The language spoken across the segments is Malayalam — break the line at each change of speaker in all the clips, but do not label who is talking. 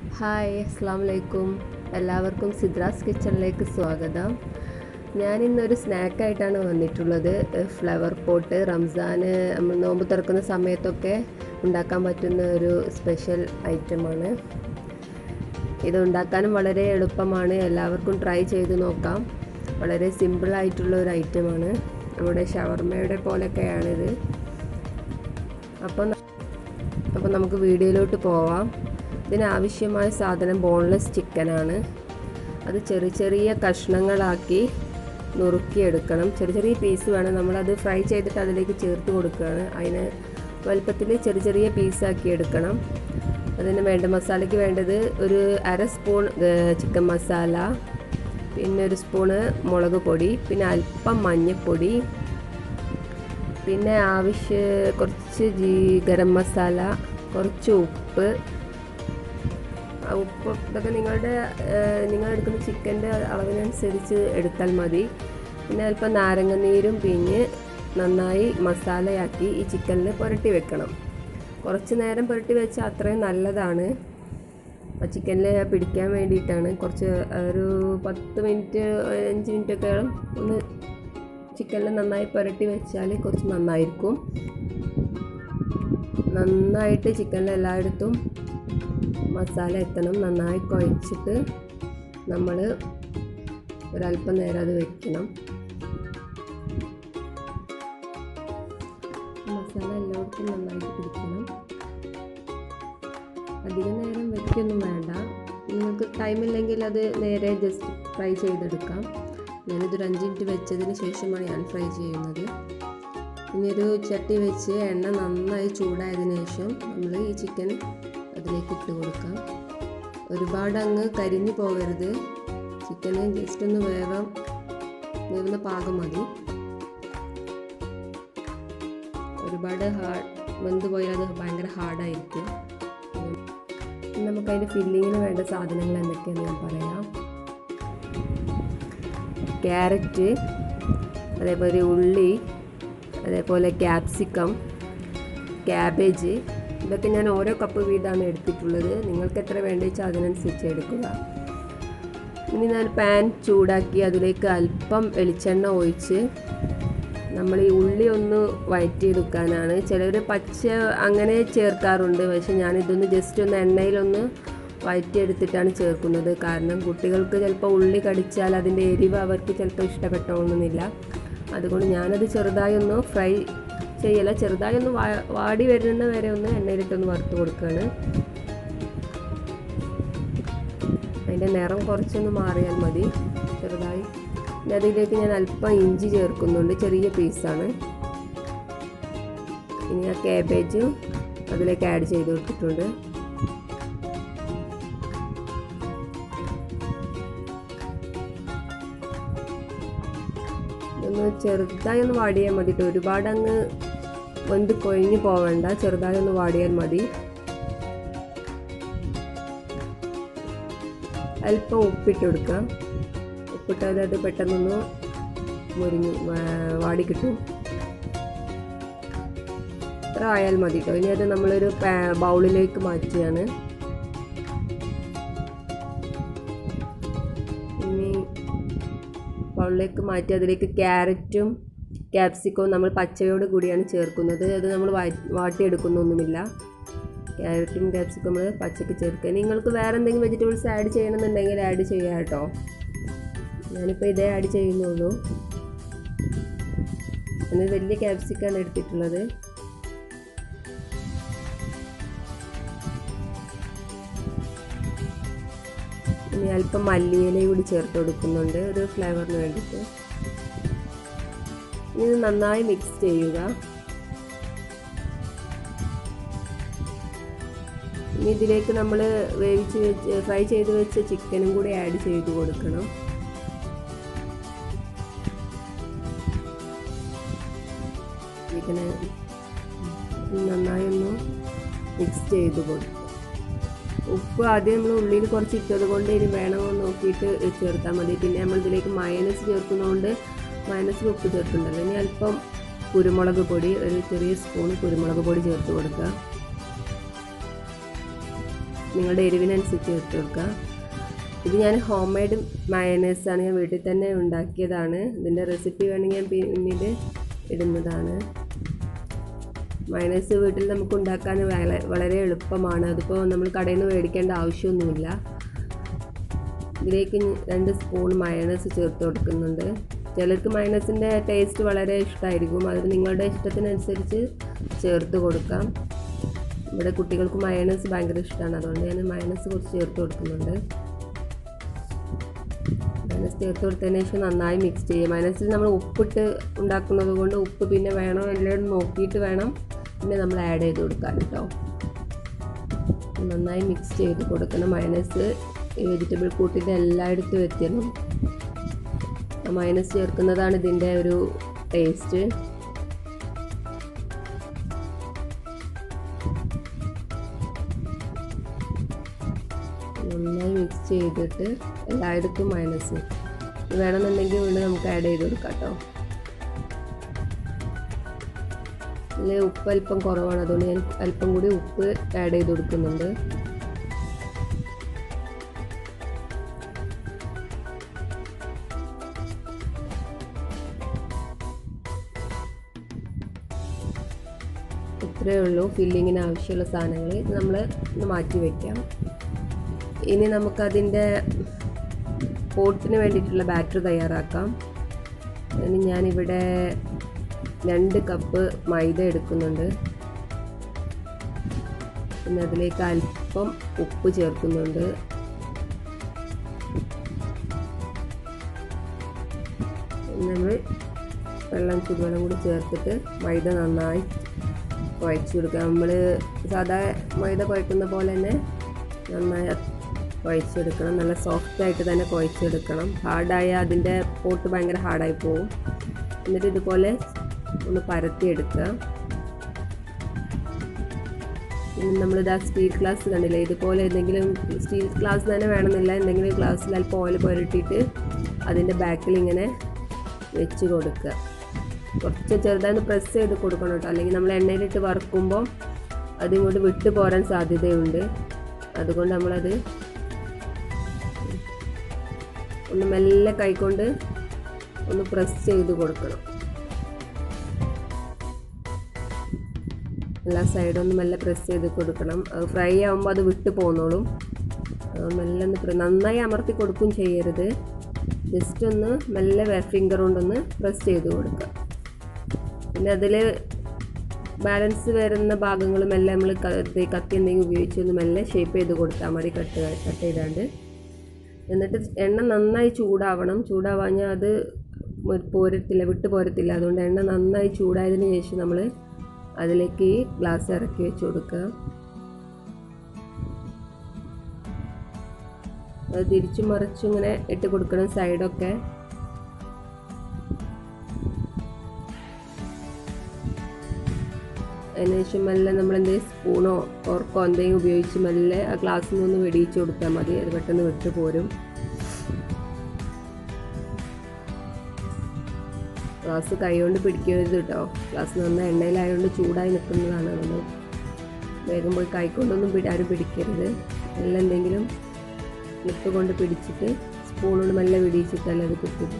ഹായ് അസ്സാം വലൈക്കും എല്ലാവർക്കും സിദ്രാസ് കിച്ചണിലേക്ക് സ്വാഗതം ഞാൻ ഇന്നൊരു സ്നാക്കായിട്ടാണ് വന്നിട്ടുള്ളത് ഫ്ലവർ പോട്ട് റംസാന് നമ്മൾ നോമ്പ് തുറക്കുന്ന സമയത്തൊക്കെ ഉണ്ടാക്കാൻ പറ്റുന്ന ഒരു സ്പെഷ്യൽ ഐറ്റമാണ് ഇത് ഉണ്ടാക്കാനും വളരെ എളുപ്പമാണ് എല്ലാവർക്കും ട്രൈ ചെയ്ത് നോക്കാം വളരെ സിമ്പിളായിട്ടുള്ള ഒരു ഐറ്റമാണ് നമ്മുടെ ഷവർമയുടെ പോലെയൊക്കെയാണിത് അപ്പോൾ അപ്പോൾ നമുക്ക് വീഡിയോയിലോട്ട് പോവാം ഇതിനാവശ്യമായ സാധനം ബോൺലെസ് ചിക്കനാണ് അത് ചെറിയ ചെറിയ കഷ്ണങ്ങളാക്കി നുറുക്കിയെടുക്കണം ചെറിയ ചെറിയ പീസ് വേണം നമ്മളത് ഫ്രൈ ചെയ്തിട്ട് അതിലേക്ക് ചേർത്ത് കൊടുക്കുകയാണ് അതിന് വലുപ്പത്തിൽ ചെറിയ ചെറിയ പീസാക്കി എടുക്കണം അതിന് വേണ്ട മസാലയ്ക്ക് വേണ്ടത് ഒരു അര സ്പൂൺ ചിക്കൻ മസാല പിന്നെ ഒരു സ്പൂണ് മുളക് പൊടി പിന്നെ അല്പം മഞ്ഞൾപ്പൊടി പിന്നെ ആവശ്യ കുറച്ച് ജീ ഗരം മസാല കുറച്ച് ഉപ്പ് ഉപ്പ് ഇതൊക്കെ നിങ്ങളുടെ നിങ്ങൾ എടുക്കുന്ന ചിക്കൻ്റെ അളവിനനുസരിച്ച് എടുത്താൽ മതി പിന്നെ അല്പം നാരങ്ങ നീരും പിഞ്ഞ് നന്നായി മസാലയാക്കി ഈ ചിക്കനിൽ പുരട്ടി വെക്കണം കുറച്ച് നേരം പുരട്ടി വെച്ചാൽ അത്രയും നല്ലതാണ് ചിക്കനിൽ പിടിക്കാൻ വേണ്ടിയിട്ടാണ് കുറച്ച് ഒരു പത്ത് മിനിറ്റ് അഞ്ച് മിനിറ്റൊക്കെ ഒന്ന് ചിക്കനിൽ നന്നായി പുരട്ടി വെച്ചാൽ കുറച്ച് നന്നായിരിക്കും നന്നായിട്ട് ചിക്കനിൽ എല്ലായിടത്തും മസാല എത്തണം നന്നായി കുഴച്ചിട്ട് നമ്മൾ ഒരല്പം നേരം അത് വെക്കണം മസാല എല്ലായിടത്തും നന്നായിട്ട് പിടിക്കണം അധിക നേരം വെക്കൊന്നും വേണ്ട നിങ്ങൾക്ക് ടൈമില്ലെങ്കിൽ അത് നേരെ ജസ്റ്റ് ഫ്രൈ ചെയ്തെടുക്കാം ഞാനിതൊരു അഞ്ച് മിനിറ്റ് വെച്ചതിന് ശേഷമാണ് ഞാൻ ഫ്രൈ ചെയ്യുന്നത് ഇനി ഒരു ചട്ടി വെച്ച് എണ്ണ നന്നായി ചൂടായതിനു ശേഷം നമ്മൾ ഈ ചിക്കൻ അതിലേക്ക് ഇട്ട് കൊടുക്കാം ഒരുപാട് അങ്ങ് കരിഞ്ഞു പോകരുത് ചിക്കന് ജസ്റ്റ് ഒന്ന് വേവാൻ വേവുന്ന പാകം മതി ഒരുപാട് ഹാർഡ് വെന്ത് പോയാൽ അത് ഭയങ്കര ഹാർഡായിരിക്കും നമുക്ക് അതിൻ്റെ ഫില്ലിങ്ങിന് വേണ്ട സാധനങ്ങൾ എന്തൊക്കെയാണെന്ന് ഞാൻ പറയാം ക്യാരറ്റ് അതേപോലെ ഉള്ളി അതേപോലെ ക്യാപ്സിക്കം ക്യാബേജ് ഇതൊക്കെ ഞാൻ ഓരോ കപ്പ് വീതമാണ് എടുത്തിട്ടുള്ളത് നിങ്ങൾക്ക് എത്ര വേണ്ട വെച്ചാൽ അതിനനുസരിച്ച് എടുക്കുക ഇനി ഞാൻ പാൻ ചൂടാക്കി അതിലേക്ക് അല്പം വെളിച്ചെണ്ണ ഒഴിച്ച് നമ്മൾ ഈ ഉള്ളി ഒന്ന് വഴറ്റിയെടുക്കാനാണ് ചിലർ പച്ച അങ്ങനെ ചേർക്കാറുണ്ട് പക്ഷെ ഞാനിതൊന്ന് ജസ്റ്റ് ഒന്ന് എണ്ണയിലൊന്ന് വഴറ്റിയെടുത്തിട്ടാണ് ചേർക്കുന്നത് കാരണം കുട്ടികൾക്ക് ചിലപ്പോൾ ഉള്ളി കടിച്ചാൽ അതിൻ്റെ എരിവ് അവർക്ക് ചിലപ്പോൾ ഇഷ്ടപ്പെട്ടോണമെന്നില്ല അതുകൊണ്ട് ഞാനത് ചെറുതായി ഒന്ന് ഫ്രൈ ചെയ്യല ചെറുതായി ഒന്ന് വാടി വരുന്ന വരെ ഒന്ന് എണ്ണയിലിട്ടൊന്ന് വറുത്ത് കൊടുക്കുകയാണ് അതിൻ്റെ നിറം കുറച്ചൊന്ന് മാറിയാൽ മതി ചെറുതായി പിന്നെ അതിലേക്ക് ഞാൻ അല്പം ഇഞ്ചി ചേർക്കുന്നുണ്ട് ചെറിയ പീസാണ് ഇനി ആ കാബേജും അതിലേക്ക് ആഡ് ചെയ്ത് കൊടുത്തിട്ടുണ്ട് ഒന്ന് ചെറുതായി ഒന്ന് വാടിയാൽ മതി കേട്ടോ ഒരുപാട് അങ്ങ് വെന്ത് കൊഴിഞ്ഞു പോവണ്ട ചെറുതായി ഒന്ന് വാടിയാൽ മതി അല്പം ഉപ്പിട്ട് കൊടുക്കുക ഉപ്പിട്ടാൽ അത് പെട്ടെന്നൊന്ന് മുരിഞ്ഞു വാടി കിട്ടും ഇത്ര ആയാൽ മതി കേട്ടോ ഇനി അത് നമ്മളൊരു ബൗളിലേക്ക് മാറ്റുകയാണ് ഇനി ബൗളിലേക്ക് മാറ്റി അതിലേക്ക് ക്യാരറ്റും ക്യാപ്സിക്കവും നമ്മൾ പച്ചയോട് കൂടിയാണ് ചേർക്കുന്നത് അത് നമ്മൾ വാട്ടിയെടുക്കുന്നൊന്നുമില്ല ക്യാരറ്റും ക്യാപ്സിക്കും നമ്മൾ പച്ചക്ക് ചേർക്കുക നിങ്ങൾക്ക് വേറെ എന്തെങ്കിലും വെജിറ്റബിൾസ് ആഡ് ചെയ്യണമെന്നുണ്ടെങ്കിൽ ആഡ് ചെയ്യാം കേട്ടോ ഞാനിപ്പോൾ ഇതേ ആഡ് ചെയ്യുന്നുള്ളൂ അത് വലിയ ക്യാപ്സിക്കാണ് എടുത്തിട്ടുള്ളത് ഇനി അല്പം മല്ലിയില കൂടി ചേർത്ത് കൊടുക്കുന്നുണ്ട് ഒരു ഫ്ലേവറിന് വേണ്ടിയിട്ട് ഇത് നന്നായി മിക്സ് ചെയ്യുക ഇനി ഇതിലേക്ക് നമ്മൾ വേവിച്ച് വെച്ച് ഫ്രൈ ചെയ്ത് വെച്ച ചിക്കനും കൂടി ആഡ് ചെയ്ത് കൊടുക്കണം ചിക്കന് നന്നായി ഒന്ന് മിക്സ് ചെയ്ത് കൊടുക്കും ഉപ്പ് ആദ്യം നമ്മൾ ഉള്ളിൽ കുറച്ച് ഇട്ടത് കൊണ്ട് ഇനി വേണമോ നോക്കിയിട്ട് ചേർത്താൽ മതി പിന്നെ നമ്മൾ ഇതിലേക്ക് മയനസ് ചേർക്കുന്നതുകൊണ്ട് മയനസിൽ ഉപ്പ് ചേർക്കുന്നുണ്ടല്ലോ ഇനി അല്പം കുരുമുളക് പൊടി ഒരു ചെറിയ സ്പൂൺ കുരുമുളക് പൊടി ചേർത്ത് കൊടുക്കുക നിങ്ങളുടെ എരിവിനനുസരിച്ച് ഇട്ട് കൊടുക്കുക ഇത് ഞാൻ ഹോം മെയ്ഡ് മയനേഴ്സാണ് ഞാൻ വീട്ടിൽ തന്നെ ഉണ്ടാക്കിയതാണ് ഇതിൻ്റെ റെസിപ്പി വേണമെങ്കിൽ ഞാൻ പിന്നീട് ഇടുന്നതാണ് മയനേഴ്സ് വീട്ടിൽ നമുക്ക് ഉണ്ടാക്കാൻ വള- വളരെ എളുപ്പമാണ് അതിപ്പോൾ നമ്മൾ കടയിൽ നിന്ന് മേടിക്കേണ്ട ആവശ്യമൊന്നുമില്ല ഇതിലേക്ക് ഇനി രണ്ട് സ്പൂൺ മയണൈസ് ചേർത്ത് കൊടുക്കുന്നുണ്ട് ചിലർക്ക് മയണൈസിൻ്റെ ടേസ്റ്റ് വളരെ ഇഷ്ടമായിരിക്കും അത് നിങ്ങളുടെ ഇഷ്ടത്തിനനുസരിച്ച് ചേർത്ത് കൊടുക്കാം ഇവിടെ കുട്ടികൾക്ക് മയണൈസ് ഭയങ്കര ഇഷ്ടമാണ് അതുകൊണ്ട് ഞാൻ മയണൈസ് കുറച്ച് ചേർത്ത് കൊടുക്കുന്നുണ്ട് മയണൈസ് ചേർത്ത് കൊടുത്തതിന് ശേഷം നന്നായി മിക്സ് ചെയ്യുക മയണൈസിൽ നമ്മൾ ഉപ്പിട്ട് ഉണ്ടാക്കുന്നത് കൊണ്ട് ഉപ്പ് പിന്നെ വേണോ എല്ലാം നോക്കിയിട്ട് വേണം പിന്നെ നമ്മൾ ആഡ് ചെയ്ത് കൊടുക്കാൻ കേട്ടോ നന്നായി മിക്സ് ചെയ്ത് കൊടുക്കണം മയണൈസ് ഈ വെജിറ്റബിൾ കൂട്ടിൻ്റെ എല്ലായിടത്തും എത്തിയണം മയണൈസ് ചേർക്കുന്നതാണ് ഇതിൻ്റെ ഒരു ടേസ്റ്റ് നന്നായി മിക്സ് ചെയ്തിട്ട് എല്ലായിടത്തും മയണൈസ് വേണമെന്നുണ്ടെങ്കിൽ വീണ്ടും നമുക്ക് ആഡ് ചെയ്ത് കൊടുക്കാം കേട്ടോ ഇതിൽ ഉപ്പ് അല്പം കുറവാണ് അതുകൊണ്ട് ഞാൻ അല്പം കൂടി ഉപ്പ് ആഡ് ചെയ്ത് കൊടുക്കുന്നുണ്ട് ഇത്രയേ ഉള്ളൂ ഫില്ലിങ്ങിന് ആവശ്യമുള്ള സാധനങ്ങൾ ഇത് നമ്മൾ ഒന്ന് മാറ്റി വയ്ക്കാം ഇനി നമുക്കതിൻ്റെ പോട്ടിന് വേണ്ടിയിട്ടുള്ള ബാറ്റർ തയ്യാറാക്കാം അതിന് ഞാനിവിടെ രണ്ട് കപ്പ് മൈദ എടുക്കുന്നുണ്ട് പിന്നെ അതിലേക്ക് അല്പം ഉപ്പ് ചേർക്കുന്നുണ്ട് നമ്മൾ വെള്ളം ചൂടുവെള്ളം കൂടി ചേർത്തിട്ട് മൈദ നന്നായി കുഴച്ച് കൊടുക്കുക നമ്മൾ സാധാ മൈദ കുഴക്കുന്ന പോലെ തന്നെ നന്നായി കുഴച്ചെടുക്കണം നല്ല സോഫ്റ്റ് ആയിട്ട് തന്നെ കുഴച്ചെടുക്കണം ഹാർഡായ അതിൻ്റെ പോട്ട് ഭയങ്കര ഹാർഡായി പോവും എന്നിട്ട് ഇതുപോലെ ഒന്ന് പരത്തിയെടുക്കുക പിന്നെ നമ്മളിതാ സ്റ്റീൽ ഗ്ലാസ് കണ്ടില്ലേ ഇതുപോലെ എന്തെങ്കിലും സ്റ്റീൽ ഗ്ലാസ് തന്നെ വേണമെന്നില്ല എന്തെങ്കിലും ഗ്ലാസ്സിൽ അല്പം ഓയിൽ പുരട്ടിയിട്ട് അതിൻ്റെ ബാക്കിൽ ഇങ്ങനെ വെച്ച് കൊടുക്കുക കുറച്ച് ചെറുതായി പ്രസ് ചെയ്ത് കൊടുക്കണം കേട്ടോ അല്ലെങ്കിൽ നമ്മൾ എണ്ണയിലിട്ട് വറുക്കുമ്പോൾ അതിങ്ങോട്ട് വിട്ടു പോരാൻ സാധ്യതയുണ്ട് അതുകൊണ്ട് നമ്മളത് ഒന്ന് മെല്ലെ കൈകൊണ്ട് ഒന്ന് പ്രസ് ചെയ്ത് കൊടുക്കണം എല്ലാ സൈഡും ഒന്ന് മെല്ലെ പ്രസ് ചെയ്ത് കൊടുക്കണം അത് ഫ്രൈ ആകുമ്പോൾ അത് വിട്ട് പോന്നോളും അത് മെല്ലെ ഒന്ന് പ്ര- നന്നായി അമർത്തി കൊടുക്കും ചെയ്യരുത് ജസ്റ്റ് ഒന്ന് മെല്ലെ ഫിംഗർ കൊണ്ടൊന്ന് പ്രസ് ചെയ്ത് കൊടുക്കുക പിന്നെ അതിൽ ബാലൻസ് വരുന്ന ഭാഗങ്ങൾ മെല്ലെ നമ്മൾ കത്തി കത്തി എന്തെങ്കിലും ഉപയോഗിച്ച് ഒന്ന് മെല്ലെ ഷേപ്പ് ചെയ്ത് കൊടുത്താൽ മതി കട്ട് കട്ട് ചെയ്താണ്ട് എന്നിട്ട് എണ്ണ നന്നായി ചൂടാവണം ചൂടാവാഞ്ഞാൽ അത് മ- പോരത്തില്ല വിട്ട് പോരത്തില്ല അതുകൊണ്ട് എണ്ണ നന്നായി ചൂടായതിന് ശേഷം നമ്മൾ അതിലേക്ക് ഈ ഗ്ലാസ് ഇറക്കി വെച്ച് കൊടുക്കുക അത് തിരിച്ചും മറിച്ചും ഇങ്ങനെ ഇട്ട് കൊടുക്കണം സൈഡൊക്കെ അതിനുശേഷം മെല്ലെ നമ്മൾ എന്തെങ്കിലും സ്പൂണോ ഓർക്കോ എന്തെങ്കിലും ഉപയോഗിച്ച് മെല്ലെ ആ ഗ്ലാസ്സിൽ നിന്ന് വെടിയിച്ച് കൊടുത്താൽ മതി അത് പെട്ടെന്ന് വിട്ട് പോരും ഗ്ലാസ് കൈകൊണ്ട് പിടിക്കരുത് കേട്ടോ ഗ്ലാസ് നന്ന എണ്ണയിലായതുകൊണ്ട് ചൂടായി നിൽക്കുന്നതാണ് നമ്മൾ വേഗം പോയി കൈക്കൊണ്ടൊന്നും പിടി ആരും പിടിക്കരുത് നല്ല എന്തെങ്കിലും ക്ലിപ്പ് കൊണ്ട് പിടിച്ചിട്ട് സ്പൂൺ കൊണ്ട് മെല്ലെ പിടിച്ചിട്ടല്ലേ അത് കുത്തും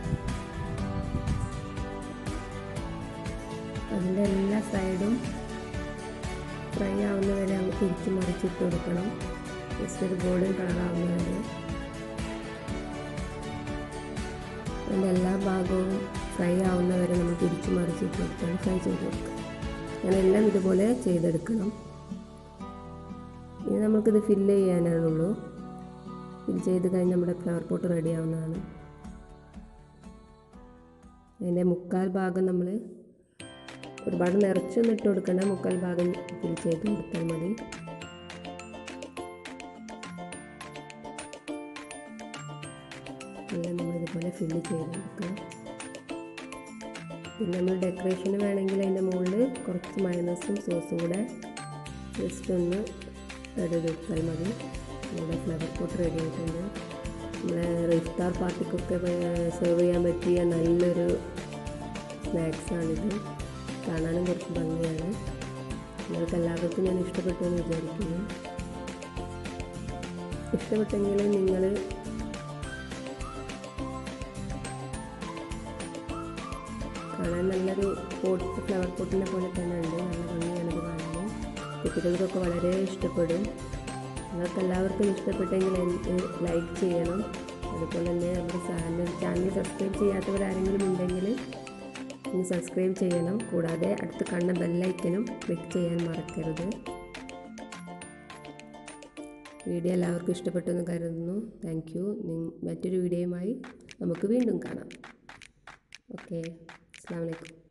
അതിൻ്റെ എല്ലാ സൈഡും ഫ്രൈ ആവുന്ന വരെ അങ്ങ് തിരിച്ച് മറിച്ചിട്ട് കൊടുക്കണം ജസ്റ്റ് ഒരു ഗോൾഡൻ കളർ ആവുന്ന വരെ അതിൻ്റെ എല്ലാ ഭാഗവും ഫ്രൈ ആവുന്ന വരെ നമ്മൾ തിരിച്ച് മറിച്ചിട്ട് കൊടുക്കണം ഫ്രൈ ചെയ്ത് കൊടുക്കുക അങ്ങനെ എല്ലാം ഇതുപോലെ ചെയ്തെടുക്കണം ഇനി നമുക്കിത് ഫില്ല് ചെയ്യാനാണുള്ളൂ ഫിൽ ചെയ്ത് കഴിഞ്ഞ് നമ്മുടെ ഫ്ലവർ പോട്ട് റെഡി ആവുന്നതാണ് അതിൻ്റെ മുക്കാൽ ഭാഗം നമ്മൾ ഒരുപാട് നിറച്ചൊന്നും ഇട്ട് കൊടുക്കണ്ട മുക്കാൽ ഭാഗം ഫിൽ ചെയ്ത് കൊടുത്താൽ മതി എല്ലാം നമ്മൾ ഇതുപോലെ ഫില്ല് ചെയ്ത് കൊടുക്കുക പിന്നെ നമ്മൾ ഡെക്കറേഷന് വേണമെങ്കിൽ അതിൻ്റെ മുകളിൽ കുറച്ച് മയണസും സോസും കൂടെ ജസ്റ്റ് ഒന്ന് റെഡി കൊടുത്താൽ മതി നമ്മുടെ ഫ്ലവർ പോട്ട് റെഡി ആയിട്ടുണ്ട് നമ്മളെ ഇഫ്താർ പാർട്ടിക്കൊക്കെ സെർവ് ചെയ്യാൻ പറ്റിയ നല്ലൊരു സ്നാക്സാണിത് കാണാനും കുറച്ച് ഭംഗിയാണ് നിങ്ങൾക്ക് എല്ലാവർക്കും ഞാൻ ഇഷ്ടപ്പെട്ടു എന്ന് വിചാരിക്കുന്നു ഇഷ്ടപ്പെട്ടെങ്കിൽ നിങ്ങൾ കാണാൻ നല്ലൊരു പോട്ട് ഫ്ലവർ പോട്ടിനെ പോലെ തന്നെ ഉണ്ട് നല്ല ഭംഗിയാണിത് കാണാൻ കുട്ടികൾക്കൊക്കെ വളരെ ഇഷ്ടപ്പെടും നിങ്ങൾക്ക് എല്ലാവർക്കും ഇഷ്ടപ്പെട്ടെങ്കിൽ ലൈക്ക് ചെയ്യണം അതുപോലെ തന്നെ നമ്മുടെ ചാനൽ ചാനൽ സബ്സ്ക്രൈബ് ചെയ്യാത്തവരാരെങ്കിലും ഉണ്ടെങ്കിൽ ഒന്ന് സബ്സ്ക്രൈബ് ചെയ്യണം കൂടാതെ അടുത്ത് കണ്ട ബെല്ലൈക്കനും ക്ലിക്ക് ചെയ്യാൻ മറക്കരുത് വീഡിയോ എല്ലാവർക്കും ഇഷ്ടപ്പെട്ടു എന്ന് കരുതുന്നു താങ്ക് യു മറ്റൊരു വീഡിയോയുമായി നമുക്ക് വീണ്ടും കാണാം ഓക്കെ അസ്സാം വലൈക്കും